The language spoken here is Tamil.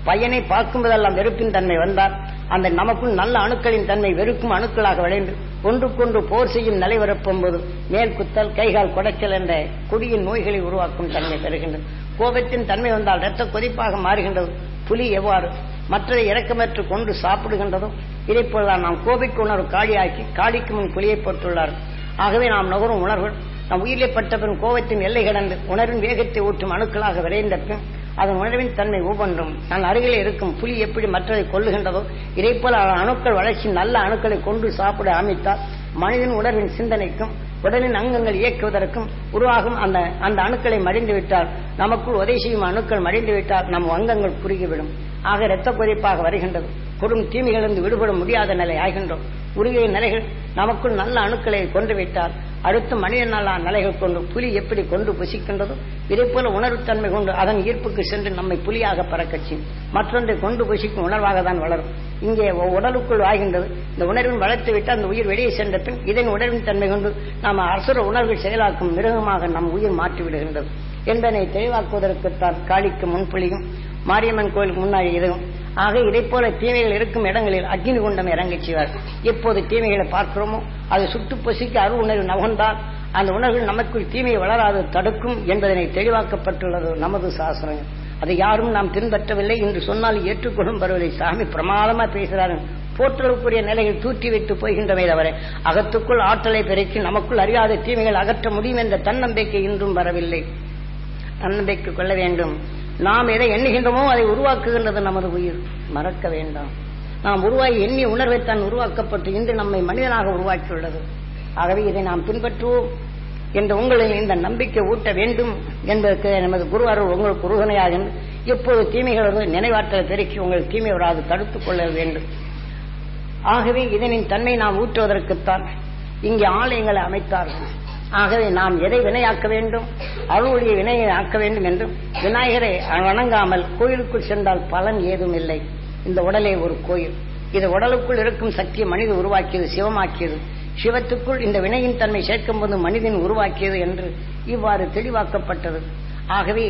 பையனை பார்க்கும்போதெல்லாம் வெறுப்பின் தன்மை வந்தால் அந்த நமக்குள் நல்ல அணுக்களின் தன்மை வெறுக்கும் அணுக்களாக விளைந்து ஒன்றுக்கொன்று போர் செய்யும் நிலை வரப்போது மேல் குத்தல் கைகால் குடைச்சல் என்ற கொடியின் நோய்களை உருவாக்கும் தன்மை பெறுகின்றது கோபத்தின் தன்மை வந்தால் இரத்த கொதிப்பாக மாறுகின்றது புலி எவ்வாறு மற்றதை இறக்கமற்று கொண்டு சாப்பிடுகின்றதோ இதை போலதான் நாம் கோபிக்கு உணர்வு காளியாக்கி காளிக்கு முன் புலியை போட்டுள்ளார் ஆகவே நாம் நுகரும் உணர்வுகள் நம் உயிரிலே பட்ட பின் கோபத்தின் எல்லை கடந்து உணர்வின் வேகத்தை ஊற்றும் அணுக்களாக விரைந்த பின் அதன் உணர்வின் தன்மை ஒவ்வொன்றும் தன் அருகிலே இருக்கும் புலி எப்படி மற்றதை கொல்லுகின்றதோ இதை போல அதன் அணுக்கள் வளர்ச்சி நல்ல அணுக்களை கொண்டு சாப்பிட அமைத்தால் மனிதன் உணர்வின் சிந்தனைக்கும் உடலின் அங்கங்கள் இயக்குவதற்கும் உருவாகும் அந்த அந்த அணுக்களை மடிந்து விட்டால் நமக்குள் உதவி செய்யும் அணுக்கள் மடிந்து விட்டால் நம் அங்கங்கள் குறுகிவிடும் ஆக இரத்த கொதிப்பாக வருகின்றது கொடும் தீமைகளிலிருந்து விடுபட முடியாத நிலை ஆகின்றோம் உருகிய நிலைகள் நமக்குள் நல்ல அணுக்களை கொண்டு விட்டால் அடுத்த மனித நல்ல நிலைகள் கொண்டு புலி எப்படி கொண்டு புசிக்கின்றதோ இதே போல உணர்வுத்தன்மை கொண்டு அதன் ஈர்ப்புக்கு சென்று நம்மை புலியாக பறக்கச்சி மற்றொன்றை கொண்டு புசிக்கும் உணர்வாக தான் வளரும் இங்கே உடலுக்குள் ஆகின்றது இந்த உணர்வின் வளர்த்து விட்டு அந்த உயிர் வெளியே சென்ற பின் இதன் உணர்வின் தன்மை கொண்டு நாம் அரசுர உணர்வுகள் செயலாக்கும் மிருகமாக நம் உயிர் மாற்றி விடுகின்றது என்பதனை தெளிவாக்குவதற்குத்தான் காளிக்கு முன்புலியும் மாரியம்மன் கோயிலுக்கு முன்னாடி இதுவும் ஆக இதை போல தீமைகள் இருக்கும் இடங்களில் அக்னி குண்டம் இறங்கச் செய்வார் எப்போது தீமைகளை பார்க்கிறோமோ அது சுட்டு பொசிக்க அருள் உணர்வு நகர்ந்தால் அந்த உணர்வு நமக்குள் தீமையை வளராது தடுக்கும் என்பதனை தெளிவாக்கப்பட்டுள்ளது நமது சாஸ்திரம் அதை யாரும் நாம் பின்பற்றவில்லை என்று சொன்னால் ஏற்றுக்கொள்ளும் பருவதை சாமி பிரமாதமா பேசுகிறார்கள் போற்றலுக்குரிய நிலையில் தூற்றி வைத்து போகின்றவை தவிர அகத்துக்குள் ஆற்றலை பெருக்கி நமக்குள் அறியாத தீமைகள் அகற்ற முடியும் என்ற தன்னம்பிக்கை இன்றும் வரவில்லை தன்னம்பிக்கை கொள்ள வேண்டும் நாம் எதை எண்ணுகின்றோமோ அதை உருவாக்குகின்றது நமது உயிர் மறக்க வேண்டாம் நாம் உருவாகி எண்ணிய உணர்வைத்தான் உருவாக்கப்பட்டு இன்று நம்மை மனிதனாக உருவாக்கியுள்ளது ஆகவே இதை நாம் பின்பற்றுவோம் என்ற உங்களில் இந்த நம்பிக்கை ஊட்ட வேண்டும் என்பதற்கு நமது குருவாரர் உங்களுக்கு உறுதுணையாக எப்போது தீமைகளது நினைவாற்றலை பெருக்கி உங்கள் தீமை வராது தடுத்துக் கொள்ள வேண்டும் ஆகவே இதனின் தன்மை நாம் ஊற்றுவதற்குத்தான் இங்கே ஆலயங்களை அமைத்தார்கள் ஆகவே நாம் எதை வினையாக்க வேண்டும் அருளுடைய வினையை ஆக்க வேண்டும் என்றும் விநாயகரை வணங்காமல் கோயிலுக்குள் சென்றால் பலன் ஏதும் இல்லை இந்த உடலே ஒரு கோயில் இது உடலுக்குள் இருக்கும் சக்தியை மனித உருவாக்கியது சிவமாக்கியது சிவத்துக்குள் இந்த வினையின் தன்மை சேர்க்கும் போது மனிதன் உருவாக்கியது என்று இவ்வாறு தெளிவாக்கப்பட்டது ஆகவே